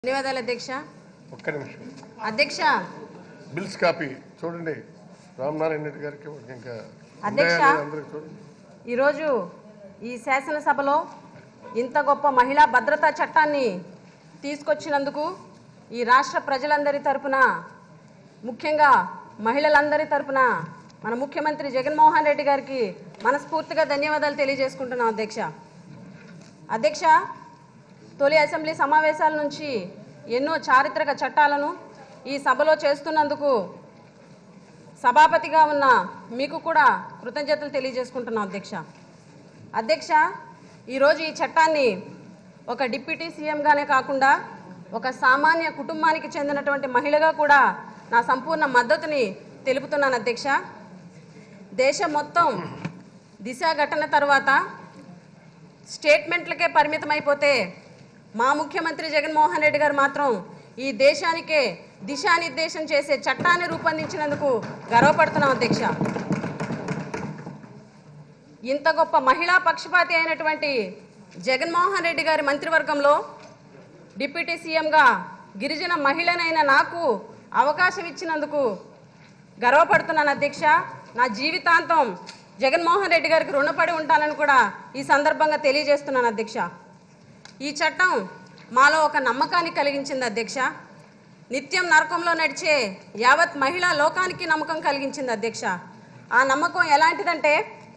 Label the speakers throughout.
Speaker 1: ధన్యవాదాలు అధ్యక్ష
Speaker 2: ఒక్క నిమిషం
Speaker 1: అధ్యక్ష
Speaker 2: బిల్స్ కాపీ చూడండి రామనారాయణ రెడ్డి గారికి ఇంకా
Speaker 1: అధ్యక్ష.
Speaker 2: ఉన్నాయా లేదా అందరికి చూడండి
Speaker 1: ఈరోజు ఈ శాసనసభలో ఇంత గొప్ప మహిళా భద్రతా చట్టాన్ని తీసుకొచ్చినందుకు ఈ రాష్ట్ర ప్రజలందరి తరపున ముఖ్యంగా మహిళలందరి తరపున మన ముఖ్యమంత్రి జగన్మోహన్ రెడ్డి గారికి మనస్ఫూర్తిగా ధన్యవాదాలు తెలియజేసుకుంటున్నాం అధ్యక్ష అధ్యక్ష తొలి అసెంబ్లీ సమావేశాల నుంచి ఎన్నో చారిత్రక చట్టాలను ఈ సభలో చేస్తున్నందుకు సభాపతిగా ఉన్న మీకు కూడా కృతజ్ఞతలు తెలియజేసుకుంటున్నాం అధ్యక్ష అధ్యక్ష ఈరోజు ఈ చట్టాన్ని ఒక డిప్యూటీ సీఎంగానే కాకుండా ఒక సామాన్య కుటుంబానికి చెందినటువంటి మహిళగా కూడా నా సంపూర్ణ మద్దతుని తెలుపుతున్నాను అధ్యక్ష దేశం మొత్తం దిశ ఘటన తర్వాత స్టేట్మెంట్లకే పరిమితమైపోతే మా ముఖ్యమంత్రి జగన్మోహన్ రెడ్డి గారు మాత్రం ఈ దేశానికే దిశానిర్దేశం చేసే చట్టాన్ని రూపొందించినందుకు గర్వపడుతున్నాం అధ్యక్ష ఇంత గొప్ప మహిళా పక్షపాతి అయినటువంటి జగన్మోహన్ రెడ్డి గారి మంత్రివర్గంలో డిప్యూటీ సీఎంగా గిరిజన మహిళనైన నాకు అవకాశం ఇచ్చినందుకు గర్వపడుతున్నాను అధ్యక్ష నా జీవితాంతం జగన్మోహన్ రెడ్డి గారికి రుణపడి ఉంటానని కూడా ఈ సందర్భంగా తెలియజేస్తున్నాను అధ్యక్ష ఈ చట్టం మాలో ఒక నమ్మకాన్ని కలిగించింది అధ్యక్ష నిత్యం నరకంలో నడిచే యావత్ మహిళా లోకానికి నమ్మకం కలిగించింది అధ్యక్ష ఆ నమ్మకం ఎలాంటిదంటే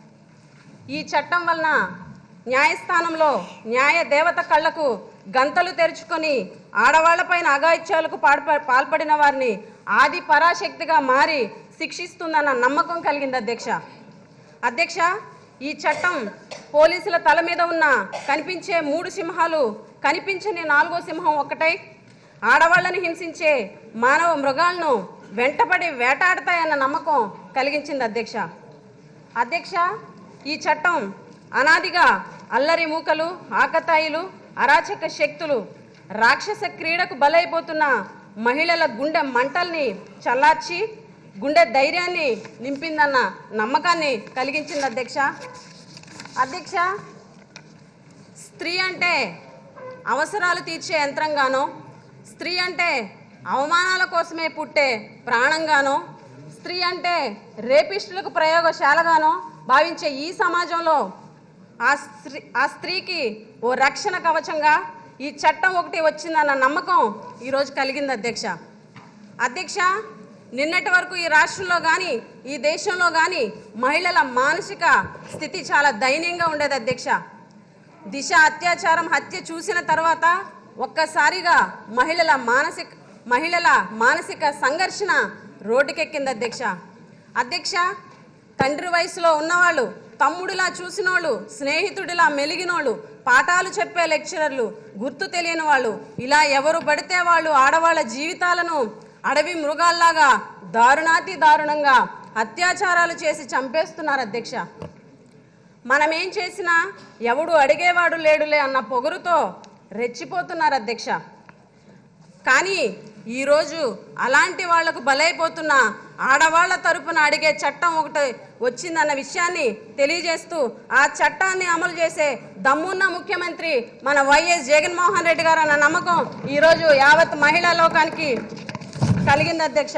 Speaker 1: ఈ చట్టం వలన న్యాయస్థానంలో న్యాయ దేవత కళ్ళకు గంతలు తెరుచుకొని ఆడవాళ్లపైన అఘాయిత్యాలకు పాల్ప పాల్పడిన వారిని ఆది పరాశక్తిగా మారి శిక్షిస్తుందన్న నమ్మకం కలిగింది అధ్యక్ష అధ్యక్ష ఈ చట్టం పోలీసుల తల మీద ఉన్న కనిపించే మూడు సింహాలు కనిపించని నాలుగో సింహం ఒక్కటై ఆడవాళ్ళని హింసించే మానవ మృగాలను వెంటపడి వేటాడతాయన్న నమ్మకం కలిగించింది అధ్యక్ష అధ్యక్ష ఈ చట్టం అనాదిగా అల్లరి మూకలు ఆకతాయిలు అరాచక శక్తులు రాక్షస క్రీడకు బలైపోతున్న మహిళల గుండె మంటల్ని చల్లార్చి గుండె ధైర్యాన్ని నింపిందన్న నమ్మకాన్ని కలిగించింది అధ్యక్ష అధ్యక్ష స్త్రీ అంటే అవసరాలు తీర్చే యంత్రంగానో స్త్రీ అంటే అవమానాల కోసమే పుట్టే ప్రాణంగానో స్త్రీ అంటే రేపిస్టులకు ప్రయోగశాలగానో భావించే ఈ సమాజంలో ఆ స్త్రీ ఆ స్త్రీకి ఓ రక్షణ కవచంగా ఈ చట్టం ఒకటి వచ్చిందన్న నమ్మకం ఈరోజు కలిగింది అధ్యక్ష అధ్యక్ష నిన్నటి వరకు ఈ రాష్ట్రంలో కానీ ఈ దేశంలో కానీ మహిళల మానసిక స్థితి చాలా దయనీయంగా ఉండేది అధ్యక్ష దిశ అత్యాచారం హత్య చూసిన తర్వాత ఒక్కసారిగా మహిళల మానసిక మహిళల మానసిక సంఘర్షణ రోడ్డుకెక్కింది అధ్యక్ష అధ్యక్ష తండ్రి వయసులో ఉన్నవాళ్ళు తమ్ముడిలా చూసినోళ్ళు స్నేహితుడిలా మెలిగినోళ్ళు పాఠాలు చెప్పే లెక్చరర్లు గుర్తు తెలియని వాళ్ళు ఇలా ఎవరు పడితే వాళ్ళు ఆడవాళ్ళ జీవితాలను అడవి మృగాల్లాగా దారుణాతి దారుణంగా అత్యాచారాలు చేసి చంపేస్తున్నారు అధ్యక్ష మనం ఏం చేసినా ఎవడు అడిగేవాడు లేడులే అన్న పొగరుతో రెచ్చిపోతున్నారు అధ్యక్ష కానీ ఈరోజు అలాంటి వాళ్లకు బలైపోతున్న ఆడవాళ్ల తరపున అడిగే చట్టం ఒకటి వచ్చిందన్న విషయాన్ని తెలియజేస్తూ ఆ చట్టాన్ని అమలు చేసే దమ్మున్న ముఖ్యమంత్రి మన వైఎస్ జగన్మోహన్ రెడ్డి గారు అన్న నమ్మకం ఈరోజు యావత్ మహిళా లోకానికి కలిగింది అధ్యక్ష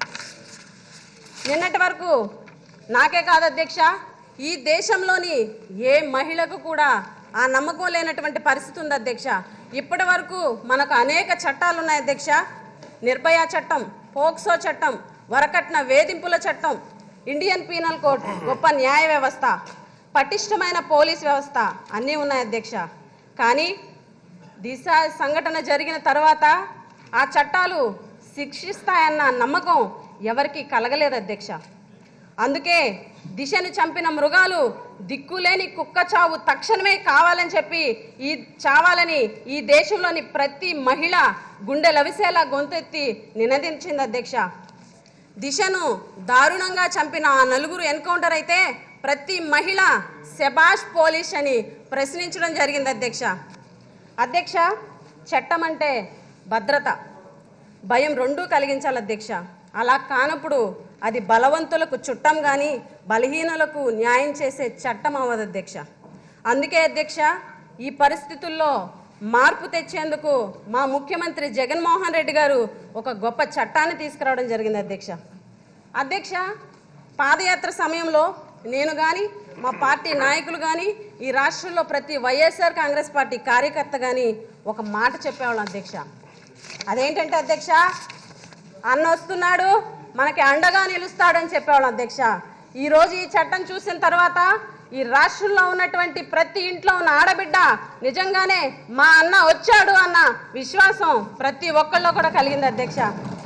Speaker 1: నిన్నటి వరకు నాకే కాదు అధ్యక్ష ఈ దేశంలోని ఏ మహిళకు కూడా ఆ నమ్మకం లేనటువంటి పరిస్థితి ఉంది అధ్యక్ష ఇప్పటి వరకు మనకు అనేక చట్టాలు ఉన్నాయి అధ్యక్ష నిర్భయ చట్టం పోక్సో చట్టం వరకట్న వేధింపుల చట్టం ఇండియన్ పీనల్ కోడ్ గొప్ప న్యాయ వ్యవస్థ పటిష్టమైన పోలీస్ వ్యవస్థ అన్నీ ఉన్నాయి అధ్యక్ష కానీ దిశ సంఘటన జరిగిన తర్వాత ఆ చట్టాలు శిక్షిస్తాయన్న నమ్మకం ఎవరికి కలగలేదు అధ్యక్ష అందుకే దిశను చంపిన మృగాలు దిక్కులేని కుక్క చావు తక్షణమే కావాలని చెప్పి ఈ చావాలని ఈ దేశంలోని ప్రతి మహిళ గుండె లవిసేలా గొంతెత్తి నినదించింది అధ్యక్ష దిశను దారుణంగా చంపిన ఆ నలుగురు ఎన్కౌంటర్ అయితే ప్రతి మహిళ శబాష్ పోలీస్ అని ప్రశ్నించడం జరిగింది అధ్యక్ష అధ్యక్ష చట్టం అంటే భద్రత భయం రెండూ కలిగించాలి అధ్యక్ష అలా కానప్పుడు అది బలవంతులకు చుట్టం కానీ బలహీనులకు న్యాయం చేసే చట్టం అవ్వదు అధ్యక్ష అందుకే అధ్యక్ష ఈ పరిస్థితుల్లో మార్పు తెచ్చేందుకు మా ముఖ్యమంత్రి జగన్మోహన్ రెడ్డి గారు ఒక గొప్ప చట్టాన్ని తీసుకురావడం జరిగింది అధ్యక్ష అధ్యక్ష పాదయాత్ర సమయంలో నేను కానీ మా పార్టీ నాయకులు కానీ ఈ రాష్ట్రంలో ప్రతి వైఎస్ఆర్ కాంగ్రెస్ పార్టీ కార్యకర్త కానీ ఒక మాట చెప్పేవాళ్ళం అధ్యక్ష అదేంటంటే అధ్యక్ష అన్న వస్తున్నాడు మనకి అండగా నిలుస్తాడని చెప్పేవాళ్ళం అధ్యక్ష ఈరోజు ఈ చట్టం చూసిన తర్వాత ఈ రాష్ట్రంలో ఉన్నటువంటి ప్రతి ఇంట్లో ఉన్న ఆడబిడ్డ నిజంగానే మా అన్న వచ్చాడు అన్న విశ్వాసం ప్రతి ఒక్కళ్ళలో కూడా కలిగింది అధ్యక్ష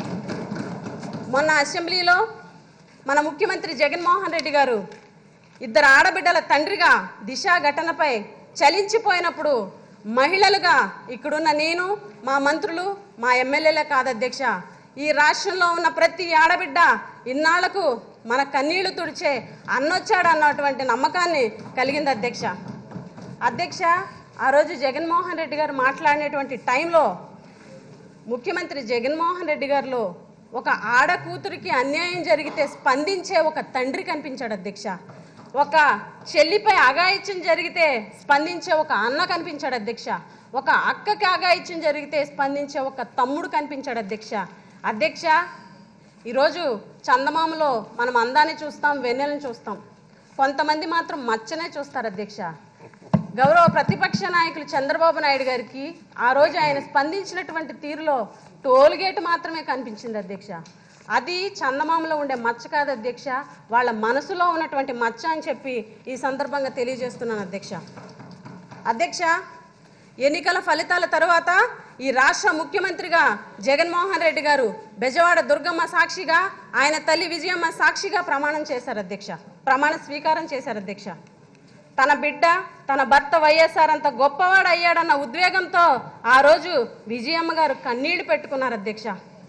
Speaker 1: మొన్న అసెంబ్లీలో మన ముఖ్యమంత్రి జగన్మోహన్ రెడ్డి గారు ఇద్దరు ఆడబిడ్డల తండ్రిగా దిశ ఘటనపై చలించిపోయినప్పుడు మహిళలుగా ఇక్కడున్న నేను మా మంత్రులు మా ఎమ్మెల్యేలే కాదు అధ్యక్ష ఈ రాష్ట్రంలో ఉన్న ప్రతి ఆడబిడ్డ ఇన్నాళ్లకు మన కన్నీళ్లు తుడిచే అన్నొచ్చాడు అన్నటువంటి నమ్మకాన్ని కలిగింది అధ్యక్ష అధ్యక్ష ఆ రోజు జగన్మోహన్ రెడ్డి గారు మాట్లాడినటువంటి టైంలో ముఖ్యమంత్రి జగన్మోహన్ రెడ్డి గారిలో ఒక ఆడ కూతురికి అన్యాయం జరిగితే స్పందించే ఒక తండ్రి కనిపించాడు అధ్యక్ష ఒక చెల్లిపై అఘాయిత్యం జరిగితే స్పందించే ఒక అన్న కనిపించాడు అధ్యక్ష ఒక అక్కకి అఘాయిత్యం జరిగితే స్పందించే ఒక తమ్ముడు కనిపించాడు అధ్యక్ష అధ్యక్ష ఈరోజు చందమామలో మనం అందాన్ని చూస్తాం వెన్నెలను చూస్తాం కొంతమంది మాత్రం మచ్చనే చూస్తారు అధ్యక్ష గౌరవ ప్రతిపక్ష నాయకులు చంద్రబాబు నాయుడు గారికి ఆ రోజు ఆయన స్పందించినటువంటి తీరులో టోల్ గేట్ మాత్రమే కనిపించింది అధ్యక్ష అది చందమామలో ఉండే మచ్చ కాదు అధ్యక్ష వాళ్ళ మనసులో ఉన్నటువంటి మచ్చ అని చెప్పి ఈ సందర్భంగా తెలియజేస్తున్నాను అధ్యక్ష అధ్యక్ష ఎన్నికల ఫలితాల తర్వాత ఈ రాష్ట్ర ముఖ్యమంత్రిగా జగన్మోహన్ రెడ్డి గారు బెజవాడ దుర్గమ్మ సాక్షిగా ఆయన తల్లి విజయమ్మ సాక్షిగా ప్రమాణం చేశారు అధ్యక్ష ప్రమాణ స్వీకారం చేశారు అధ్యక్ష తన బిడ్డ తన భర్త వైఎస్ఆర్ అంత గొప్పవాడు అయ్యాడన్న ఉద్వేగంతో ఆ రోజు విజయమ్మ గారు కన్నీళ్లు పెట్టుకున్నారు అధ్యక్ష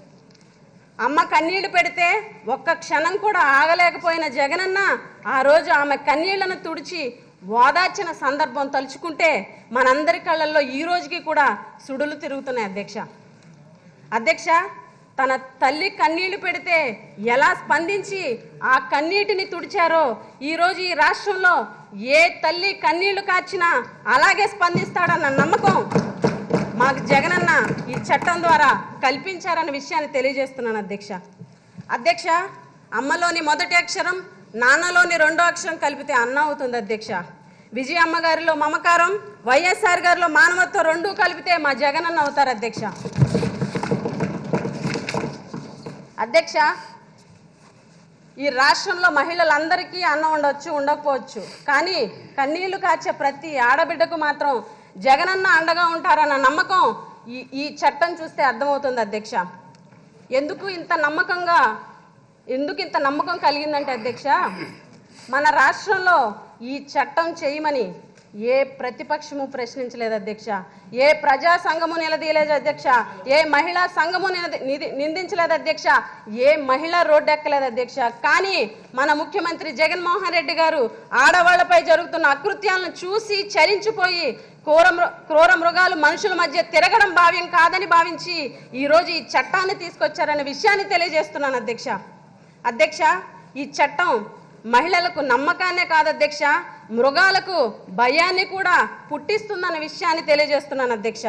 Speaker 1: అమ్మ కన్నీళ్లు పెడితే ఒక్క క్షణం కూడా ఆగలేకపోయిన జగనన్న ఆ రోజు ఆమె కన్నీళ్లను తుడిచి ఓదార్చిన సందర్భం తలుచుకుంటే మనందరి కళ్ళల్లో ఈ రోజుకి కూడా సుడులు తిరుగుతున్నాయి అధ్యక్ష అధ్యక్ష తన తల్లి కన్నీళ్లు పెడితే ఎలా స్పందించి ఆ కన్నీటిని తుడిచారో ఈరోజు ఈ రాష్ట్రంలో ఏ తల్లి కన్నీళ్లు కాచినా అలాగే స్పందిస్తాడన్న నమ్మకం మాకు జగనన్న ఈ చట్టం ద్వారా కల్పించారన్న విషయాన్ని తెలియజేస్తున్నాను అధ్యక్ష అధ్యక్ష అమ్మలోని మొదటి అక్షరం నాన్నలోని రెండో అక్షరం కలిపితే అన్న అవుతుంది అధ్యక్ష విజయ అమ్మ గారిలో మమకారం వైఎస్ఆర్ గారిలో మానవత్వం రెండూ కలిపితే మా జగనన్న అవుతారు అధ్యక్ష అధ్యక్ష ఈ రాష్ట్రంలో మహిళలందరికీ అన్నం ఉండొచ్చు ఉండకపోవచ్చు కానీ కన్నీళ్లు కాచే ప్రతి ఆడబిడ్డకు మాత్రం జగనన్న అండగా ఉంటారన్న నమ్మకం ఈ ఈ చట్టం చూస్తే అర్థమవుతుంది అధ్యక్ష ఎందుకు ఇంత నమ్మకంగా ఎందుకు ఇంత నమ్మకం కలిగిందంటే అధ్యక్ష మన రాష్ట్రంలో ఈ చట్టం చేయమని ఏ ప్రతిపక్షము ప్రశ్నించలేదు అధ్యక్ష ఏ ప్రజా సంఘము నిలదీయలేదు అధ్యక్ష ఏ మహిళా సంఘము నిలది- నిది- నిందించలేదు అధ్యక్ష ఏ మహిళ రోడ్డెక్కలేదు అధ్యక్ష కానీ మన ముఖ్యమంత్రి జగన్మోహన్ రెడ్డి గారు ఆడవాళ్లపై జరుగుతున్న అకృత్యాలను చూసి చలించిపోయి క్రూర మృ- క్రూర మృగాలు మనుషుల మధ్య తిరగడం భావ్యం కాదని భావించి ఈ రోజు ఈ చట్టాన్ని తీసుకొచ్చారనే విషయాన్ని తెలియజేస్తున్నాను అధ్యక్ష అధ్యక్ష ఈ చట్టం మహిళలకు నమ్మకాన్నే కాదు అధ్యక్ష మృగాలకు భయాన్ని కూడా పుట్టిస్తుందన్న విషయాన్ని తెలియజేస్తున్నాను అధ్యక్ష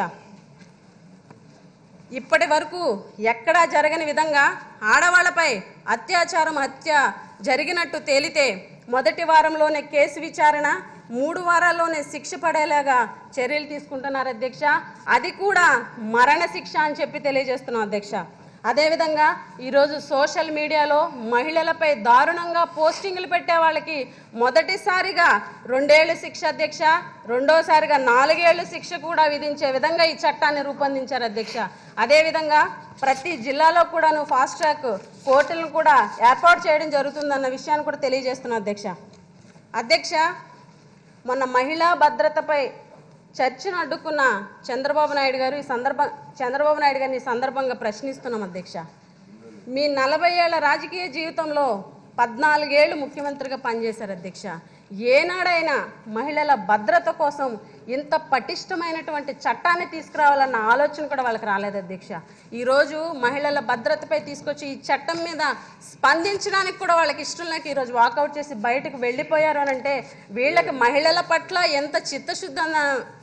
Speaker 1: ఇప్పటి వరకు ఎక్కడా జరగని విధంగా ఆడవాళ్లపై అత్యాచారం హత్య జరిగినట్టు తేలితే మొదటి వారంలోనే కేసు విచారణ మూడు వారాల్లోనే శిక్ష పడేలాగా చర్యలు తీసుకుంటున్నారు అధ్యక్ష అది కూడా మరణ శిక్ష అని చెప్పి తెలియజేస్తున్నాం అధ్యక్ష అదేవిధంగా ఈరోజు సోషల్ మీడియాలో మహిళలపై దారుణంగా పోస్టింగ్లు పెట్టే వాళ్ళకి మొదటిసారిగా రెండేళ్లు శిక్ష అధ్యక్ష రెండోసారిగా నాలుగేళ్లు శిక్ష కూడా విధించే విధంగా ఈ చట్టాన్ని రూపొందించారు అధ్యక్ష అదేవిధంగా ప్రతి జిల్లాలో కూడాను ఫాస్ట్ ట్రాక్ కోర్టులను కూడా ఏర్పాటు చేయడం జరుగుతుందన్న విషయాన్ని కూడా తెలియజేస్తున్నా అధ్యక్ష అధ్యక్ష మొన్న మహిళా భద్రతపై చర్చను అడ్డుకున్న చంద్రబాబు నాయుడు గారు ఈ సందర్భం చంద్రబాబు నాయుడు గారిని ఈ సందర్భంగా ప్రశ్నిస్తున్నాం అధ్యక్ష మీ నలభై ఏళ్ల రాజకీయ జీవితంలో పద్నాలుగేళ్లు ముఖ్యమంత్రిగా పనిచేశారు అధ్యక్ష ఏనాడైనా మహిళల భద్రత కోసం ఇంత పటిష్టమైనటువంటి చట్టాన్ని తీసుకురావాలన్న ఆలోచన కూడా వాళ్ళకి రాలేదు అధ్యక్ష ఈరోజు మహిళల భద్రతపై తీసుకొచ్చి ఈ చట్టం మీద స్పందించడానికి కూడా వాళ్ళకి ఇష్టం లేక ఈరోజు వాకౌట్ చేసి బయటకు వెళ్ళిపోయారు అని అంటే వీళ్ళకి మహిళల పట్ల ఎంత చిత్తశుద్ధి అన్న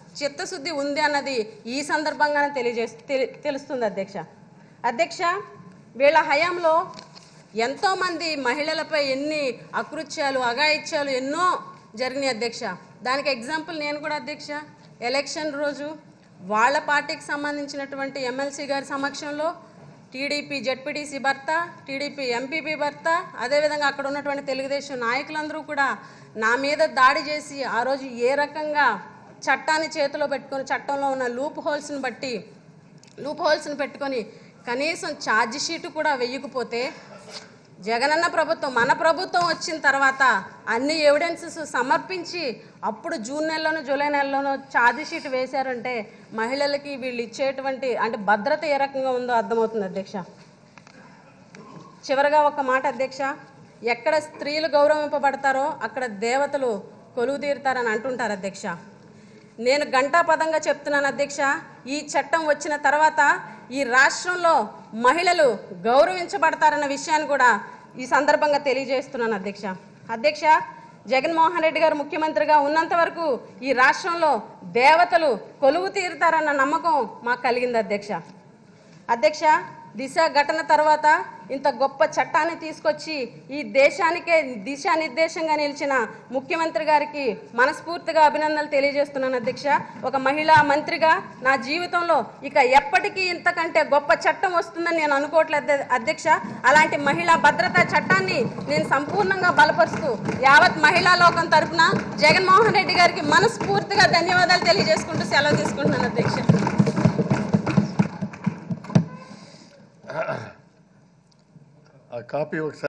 Speaker 1: చిత్తశుద్ధి ఉంది అన్నది ఈ సందర్భంగానే తెలియజేస్ తెలి- తెలుస్తుంది అధ్యక్ష అధ్యక్ష వీళ్ళ హయాంలో ఎంతోమంది మహిళలపై ఎన్ని అకృత్యాలు అఘాయిత్యాలు ఎన్నో జరిగినాయి అధ్యక్ష దానికి ఎగ్జాంపుల్ నేను కూడా అధ్యక్ష ఎలక్షన్ రోజు వాళ్ళ పార్టీకి సంబంధించినటువంటి ఎమ్మెల్సీ గారి సమక్షంలో టీడీపీ జెడ్పీటీసీ భర్త టీడీపీ ఎంపీపీ భర్త అదేవిధంగా అక్కడ ఉన్నటువంటి తెలుగుదేశం నాయకులందరూ కూడా నా మీద దాడి చేసి ఆ రోజు ఏ రకంగా చట్టాన్ని చేతిలో పెట్టుకొని చట్టంలో ఉన్న లూప్ హోల్స్ని బట్టి లూప్ హోల్స్ని పెట్టుకొని కనీసం ఛార్జ్ షీట్ కూడా వెయ్యకపోతే జగనన్న ప్రభుత్వం మన ప్రభుత్వం వచ్చిన తర్వాత అన్ని ఎవిడెన్సెస్ సమర్పించి అప్పుడు జూన్ నెలలోనో జూలై నెలలోనో ఛార్జ్ షీట్ వేశారంటే మహిళలకి వీళ్ళు ఇచ్చేటువంటి అంటే భద్రత ఏ రకంగా ఉందో అర్థమవుతుంది అధ్యక్ష చివరగా ఒక మాట అధ్యక్ష ఎక్కడ స్త్రీలు గౌరవింపబడతారో అక్కడ దేవతలు కొలువు తీరుతారని అంటుంటారు అధ్యక్ష నేను గంటాపదంగా చెప్తున్నాను అధ్యక్ష ఈ చట్టం వచ్చిన తర్వాత ఈ రాష్ట్రంలో మహిళలు గౌరవించబడతారన్న విషయాన్ని కూడా ఈ సందర్భంగా తెలియజేస్తున్నాను అధ్యక్ష అధ్యక్ష జగన్మోహన్ రెడ్డి గారు ముఖ్యమంత్రిగా ఉన్నంత వరకు ఈ రాష్ట్రంలో దేవతలు కొలువు తీరుతారన్న నమ్మకం మాకు కలిగింది అధ్యక్ష అధ్యక్ష దిశ ఘటన తర్వాత ఇంత గొప్ప చట్టాన్ని తీసుకొచ్చి ఈ దేశానికే దిశానిర్దేశంగా నిలిచిన ముఖ్యమంత్రి గారికి మనస్ఫూర్తిగా అభినందనలు తెలియజేస్తున్నాను అధ్యక్ష ఒక మహిళా మంత్రిగా నా జీవితంలో ఇక ఎప్పటికీ ఇంతకంటే గొప్ప చట్టం వస్తుందని నేను అనుకోవట్లేదు అధ్యక్ష అలాంటి మహిళా భద్రతా చట్టాన్ని నేను సంపూర్ణంగా బలపరుస్తూ యావత్ మహిళా లోకం తరఫున జగన్మోహన్ రెడ్డి గారికి మనస్ఫూర్తిగా ధన్యవాదాలు తెలియజేసుకుంటూ సెలవు తీసుకుంటున్నాను అధ్యక్ష
Speaker 2: ఆ కాపీ ఒకసారి